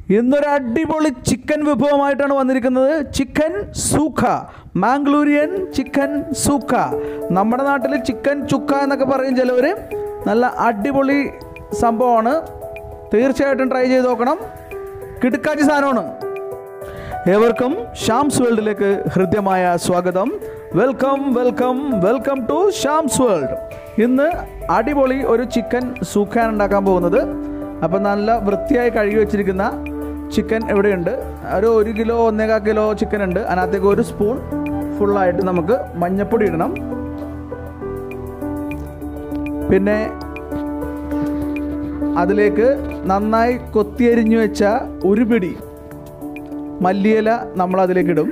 ഇന്നൊരു അടിപൊളി ചിക്കൻ വിഭവമായിട്ടാണ് വന്നിരിക്കുന്നത് ചിക്കൻ സൂഖ മാംഗ്ലൂരിയൻ ചിക്കൻ സൂഖ നമ്മുടെ നാട്ടിൽ ചിക്കൻ ചുക്ക എന്നൊക്കെ പറയും ചിലവർ നല്ല അടിപൊളി സംഭവമാണ് തീർച്ചയായിട്ടും ട്രൈ ചെയ്ത് നോക്കണം കിടുക്കാച്ചി സാധനമാണ് ഏവർക്കും ഷാംസ് വേൾഡിലേക്ക് ഹൃദ്യമായ സ്വാഗതം welcome welcome welcome to Shams world ഇന്ന് അടിപൊളി ഒരു ചിക്കൻ സൂഖാൻ ഉണ്ടാക്കാൻ പോകുന്നത് അപ്പം നല്ല വൃത്തിയായി കഴുകി വെച്ചിരിക്കുന്ന ചിക്കൻ ഇവിടെയുണ്ട് ഒരു ഒരു കിലോ ഒന്നേകാൽ കിലോ ചിക്കൻ ഉണ്ട് അതിനകത്തേക്ക് ഒരു സ്പൂൺ ഫുള്ളായിട്ട് നമുക്ക് മഞ്ഞപ്പൊടി ഇടണം പിന്നെ അതിലേക്ക് നന്നായി കൊത്തിയരിഞ്ഞു വെച്ച ഒരു പിടി മല്ലിയില നമ്മൾ അതിലേക്ക് ഇടും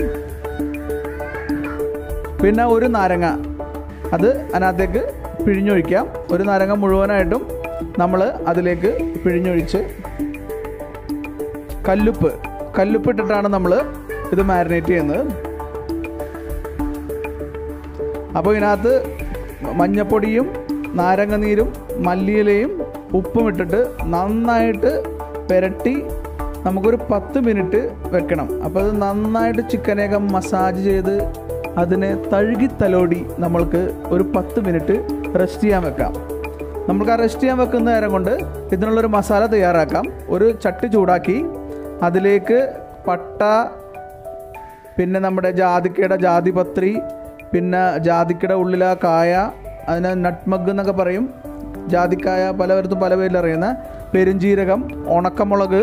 പിന്നെ ഒരു നാരങ്ങ അത് അതിനകത്തേക്ക് പിഴിഞ്ഞൊഴിക്കാം ഒരു നാരങ്ങ മുഴുവനായിട്ടും നമ്മൾ അതിലേക്ക് പിഴിഞ്ഞൊഴിച്ച് കല്ലുപ്പ് കല്ലുപ്പ് ഇട്ടിട്ടാണ് നമ്മൾ ഇത് മാരിനേറ്റ് ചെയ്യുന്നത് അപ്പോൾ ഇതിനകത്ത് മഞ്ഞപ്പൊടിയും നാരങ്ങ നീരും മല്ലിയിലയും ഉപ്പും ഇട്ടിട്ട് നന്നായിട്ട് പുരട്ടി നമുക്കൊരു പത്ത് മിനിറ്റ് വെക്കണം അപ്പോൾ അത് നന്നായിട്ട് ചിക്കനൊക്കെ മസാജ് ചെയ്ത് അതിനെ തഴുകി തലോടി നമ്മൾക്ക് ഒരു പത്ത് മിനിറ്റ് റെസ്റ്റ് ചെയ്യാൻ വെക്കാം നമുക്ക് ആ റെസ്റ്റ് ചെയ്യാൻ വെക്കുന്ന നേരം കൊണ്ട് ഇതിനുള്ളൊരു മസാല തയ്യാറാക്കാം ഒരു ചട്ടി ചൂടാക്കി അതിലേക്ക് പട്ട പിന്നെ നമ്മുടെ ജാതിക്കയുടെ ജാതിപത്രി പിന്നെ ജാതിക്കയുടെ ഉള്ളിലെ കായ അതിന് നട്ട്മഗ് എന്നൊക്കെ പറയും ജാതിക്കായ പലവരത്തും പല പേരിൽ അറിയുന്ന പെരുംജീരകം ഉണക്കമുളക്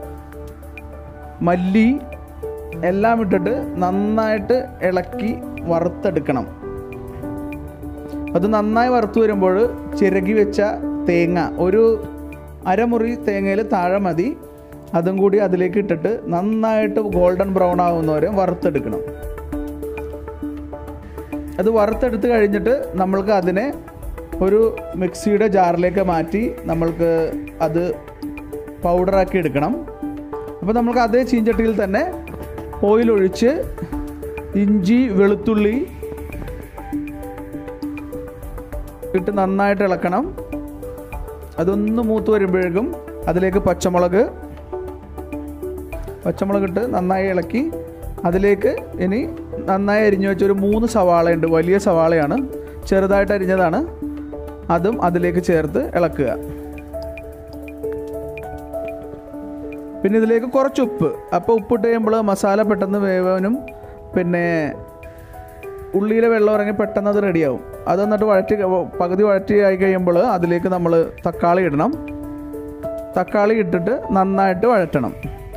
മല്ലി എല്ലാം ഇട്ടിട്ട് നന്നായിട്ട് ഇളക്കി വറുത്തെടുക്കണം അത് നന്നായി വറുത്ത് വരുമ്പോൾ ചിരകി വെച്ച തേങ്ങ ഒരു അരമുറി തേങ്ങയിൽ താഴെ മതി അതും കൂടി അതിലേക്ക് ഇട്ടിട്ട് നന്നായിട്ട് ഗോൾഡൻ ബ്രൗൺ ആവുന്നവരെ വറുത്തെടുക്കണം അത് വറുത്തെടുത്ത് കഴിഞ്ഞിട്ട് നമ്മൾക്ക് അതിനെ ഒരു മിക്സിയുടെ ജാറിലേക്ക് മാറ്റി നമ്മൾക്ക് അത് പൗഡറാക്കി എടുക്കണം അപ്പോൾ നമുക്ക് അതേ ചീഞ്ചട്ടിയിൽ തന്നെ ഓയിൽ ഒഴിച്ച് ഇഞ്ചി വെളുത്തുള്ളി ഇട്ട് നന്നായിട്ട് ഇളക്കണം അതൊന്ന് മൂത്ത് വരുമ്പോഴേക്കും അതിലേക്ക് പച്ചമുളക് പച്ചമുളക് ഇട്ട് നന്നായി ഇളക്കി അതിലേക്ക് ഇനി നന്നായി അരിഞ്ഞു വെച്ച ഒരു മൂന്ന് സവാളയുണ്ട് വലിയ സവാളയാണ് ചെറുതായിട്ട് അരിഞ്ഞതാണ് അതും അതിലേക്ക് ചേർത്ത് ഇളക്കുക പിന്നെ ഇതിലേക്ക് കുറച്ച് ഉപ്പ് അപ്പോൾ ഉപ്പിട്ട് കഴിയുമ്പോൾ മസാല പെട്ടെന്ന് വേവാനും പിന്നെ ഉള്ളിയിലെ വെള്ളം ഇറങ്ങി പെട്ടെന്ന് അത് റെഡിയാവും അത് എന്നിട്ട് വഴറ്റി പകുതി വഴറ്റി ആയി കഴിയുമ്പോൾ അതിലേക്ക് നമ്മൾ തക്കാളി ഇടണം തക്കാളി ഇട്ടിട്ട് നന്നായിട്ട് വഴറ്റണം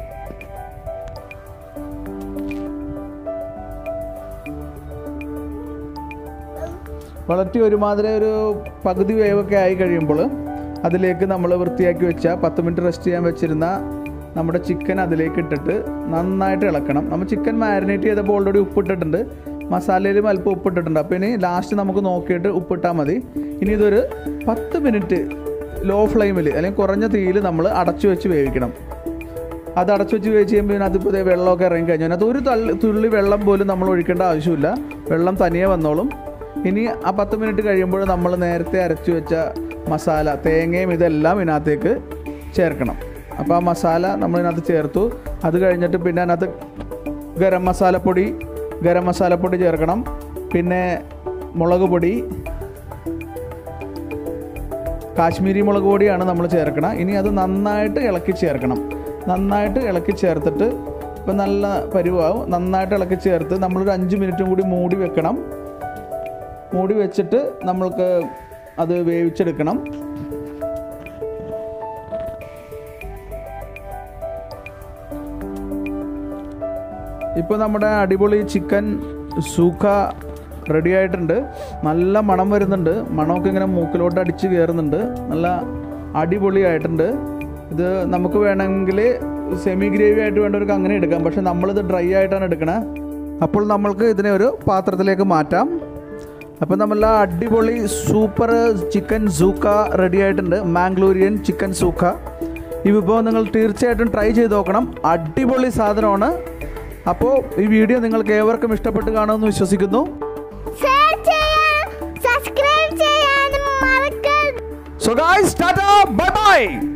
വളർത്തി ഒരുമാതിരി ഒരു പകുതി വേവൊക്കെ ആയി കഴിയുമ്പോൾ അതിലേക്ക് നമ്മൾ വൃത്തിയാക്കി വെച്ച പത്ത് മിനിറ്റ് റെസ്റ്റ് ചെയ്യാൻ വെച്ചിരുന്ന നമ്മുടെ ചിക്കൻ അതിലേക്ക് ഇട്ടിട്ട് നന്നായിട്ട് ഇളക്കണം നമ്മൾ ചിക്കൻ മാരിനേറ്റ് ചെയ്തപ്പോൾ ഓൾറെഡി ഉപ്പിട്ടിട്ടുണ്ട് മസാലയിലും അല്പം ഉപ്പിട്ടിട്ടുണ്ട് അപ്പോൾ ഇനി ലാസ്റ്റ് നമുക്ക് നോക്കിയിട്ട് ഉപ്പിട്ടാൽ മതി ഇനി ഇതൊരു പത്ത് മിനിറ്റ് ലോ ഫ്ലെയിമിൽ അല്ലെങ്കിൽ കുറഞ്ഞ തീയിൽ നമ്മൾ അടച്ചു വെച്ച് വേവിക്കണം അത് അടച്ചു വെച്ച് വേവിച്ച് കഴിയുമ്പോൾ അതിപ്പോൾ ഇതേ വെള്ളമൊക്കെ ഇറങ്ങി കഴിഞ്ഞു അതിനകത്ത് ഒരു തള്ളി തുള്ളി വെള്ളം പോലും നമ്മൾ ഒഴിക്കേണ്ട ആവശ്യമില്ല വെള്ളം തനിയെ വന്നോളും ഇനി ആ പത്ത് മിനിറ്റ് കഴിയുമ്പോൾ നമ്മൾ നേരത്തെ അരച്ചു വെച്ച മസാല തേങ്ങയും ഇതെല്ലാം ഇതിനകത്തേക്ക് ചേർക്കണം അപ്പോൾ ആ മസാല നമ്മൾ ഇതിനകത്ത് ചേർത്തു അത് കഴിഞ്ഞിട്ട് പിന്നെ അതിനകത്ത് ഗരം മസാലപ്പൊടി ഗരം മസാലപ്പൊടി ചേർക്കണം പിന്നെ മുളക് പൊടി കാശ്മീരി മുളക് പൊടിയാണ് നമ്മൾ ചേർക്കണം ഇനി അത് നന്നായിട്ട് ഇളക്കി ചേർക്കണം നന്നായിട്ട് ഇളക്കി ചേർത്തിട്ട് ഇപ്പം നല്ല പരുവാവും നന്നായിട്ട് ഇളക്കി ചേർത്ത് നമ്മളൊരു അഞ്ച് മിനിറ്റും കൂടി മൂടി വെക്കണം മൂടി വെച്ചിട്ട് നമ്മൾക്ക് അത് വേവിച്ചെടുക്കണം ഇപ്പോൾ നമ്മുടെ അടിപൊളി ചിക്കൻ സൂഖ റെഡി ആയിട്ടുണ്ട് നല്ല മണം വരുന്നുണ്ട് മണമൊക്കെ ഇങ്ങനെ മൂക്കിലോട്ട് അടിച്ച് കയറുന്നുണ്ട് നല്ല അടിപൊളിയായിട്ടുണ്ട് ഇത് നമുക്ക് വേണമെങ്കിൽ സെമി ഗ്രേവി ആയിട്ട് വേണ്ടവർക്ക് അങ്ങനെ എടുക്കാം പക്ഷെ നമ്മളിത് ഡ്രൈ ആയിട്ടാണ് എടുക്കണത് അപ്പോൾ നമ്മൾക്ക് ഇതിനെ ഒരു പാത്രത്തിലേക്ക് മാറ്റാം അപ്പോൾ നമ്മൾ അടിപൊളി സൂപ്പർ ചിക്കൻ സൂക്ക റെഡി ആയിട്ടുണ്ട് മാംഗ്ലൂരിയൻ ചിക്കൻ സൂക്ക ഈ വിഭവം നിങ്ങൾ തീർച്ചയായിട്ടും ട്രൈ ചെയ്ത് നോക്കണം അടിപൊളി സാധനമാണ് അപ്പോൾ ഈ വീഡിയോ നിങ്ങൾക്ക് ഏവർക്കും ഇഷ്ടപ്പെട്ട് കാണുമെന്ന് വിശ്വസിക്കുന്നു ഷെയർ ചെയ്യാൻ സബ്സ്ക്രൈബ് ചെയ്യാനും മറക്കരുത് so guys ta-ta bye by